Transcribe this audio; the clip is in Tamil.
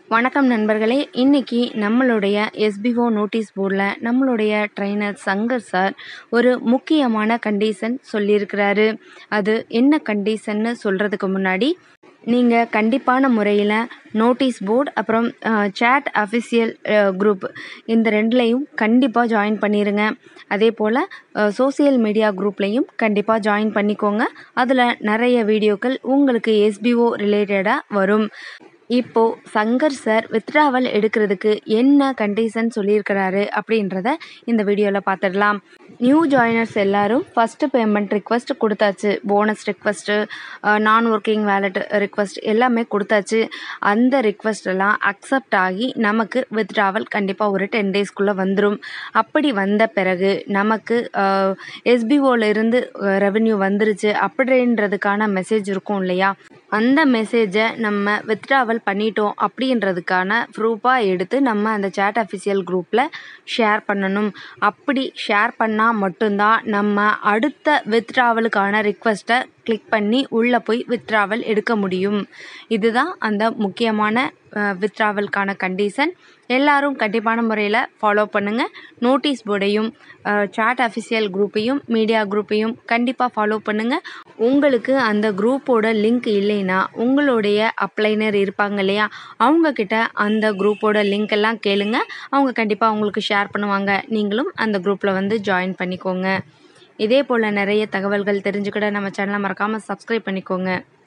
வணக்கம் நண்பர்களே இன்னைக்கு நம்மளுடைய எஸ்பிஓ நோட்டீஸ் போர்டில் நம்மளுடைய ட்ரைனர் சங்கர் சார் ஒரு முக்கியமான கண்டிஷன் சொல்லியிருக்கிறாரு அது என்ன கண்டிஷன்னு சொல்கிறதுக்கு முன்னாடி நீங்கள் கண்டிப்பான முறையில் நோட்டீஸ் போர்டு அப்புறம் சேட் அஃபிஷியல் குரூப் இந்த ரெண்டுலேயும் கண்டிப்பாக ஜாயின் பண்ணிடுங்க அதே போல் சோசியல் மீடியா குரூப்லேயும் கண்டிப்பாக ஜாயின் பண்ணிக்கோங்க அதில் நிறைய வீடியோக்கள் உங்களுக்கு எஸ்பிஓ ரிலேட்டடாக வரும் இப்போது சங்கர் சார் வித்ட்ராவல் எடுக்கிறதுக்கு என்ன கண்டிஷன் சொல்லியிருக்கிறாரு அப்படின்றத இந்த வீடியோவில் பார்த்துடலாம் நியூ ஜாயினர்ஸ் எல்லாரும் ஃபஸ்ட்டு பேமெண்ட் ரிக்வஸ்ட் கொடுத்தாச்சு போனஸ் ரிக்வஸ்ட்டு நான் ஒர்க்கிங் வேலட் ரிக்வஸ்ட் எல்லாமே கொடுத்தாச்சு அந்த ரிக்வஸ்ட் எல்லாம் அக்செப்ட் ஆகி நமக்கு வித்ட்ராவல் கண்டிப்பாக ஒரு டென் டேஸ்க்குள்ளே வந்துடும் அப்படி வந்த பிறகு நமக்கு எஸ்பிஓவில் இருந்து ரெவென்யூ வந்துருச்சு அப்படின்றதுக்கான மெசேஜ் இருக்கும் இல்லையா அந்த மெசேஜை நம்ம வித்ட்ராவல் பண்ணிட்டோம் அப்படின்றதுக்கான ப்ரூஃபாக எடுத்து நம்ம அந்த சேட் அஃபிஷியல் குரூப்பில் ஷேர் பண்ணணும் அப்படி ஷேர் பண்ணால் மட்டும்தான் நம்ம அடுத்த வித்ட்ராவலுக்கான ரிக்வெஸ்ட்டை கிளிக் பண்ணி உள்ளே போய் வித்ட்ராவல் எடுக்க முடியும் இதுதான் அந்த முக்கியமான வித்ட்ராவலுக்கான கண்டிஷன் எல்லாரும் கண்டிப்பான முறையில் ஃபாலோ பண்ணுங்கள் நோட்டீஸ் போர்டையும் சாட் அஃபிஷியல் குரூப்பையும் மீடியா குரூப்பையும் கண்டிப்பாக ஃபாலோ பண்ணுங்கள் உங்களுக்கு அந்த குரூப்போட லிங்க் இல்லைன்னா உங்களுடைய அப்ளைனர் இருப்பாங்க இல்லையா அவங்கக்கிட்ட அந்த குரூப்போட லிங்க் எல்லாம் கேளுங்க அவங்க கண்டிப்பாக உங்களுக்கு ஷேர் பண்ணுவாங்க நீங்களும் அந்த குரூப்பில் வந்து ஜாயின் பண்ணிக்கோங்க இதே போல் நிறைய தகவல்கள் தெரிஞ்சுக்கிட நம்ம சேனலை மறக்காமல் சப்ஸ்கிரைப் பண்ணிக்கோங்க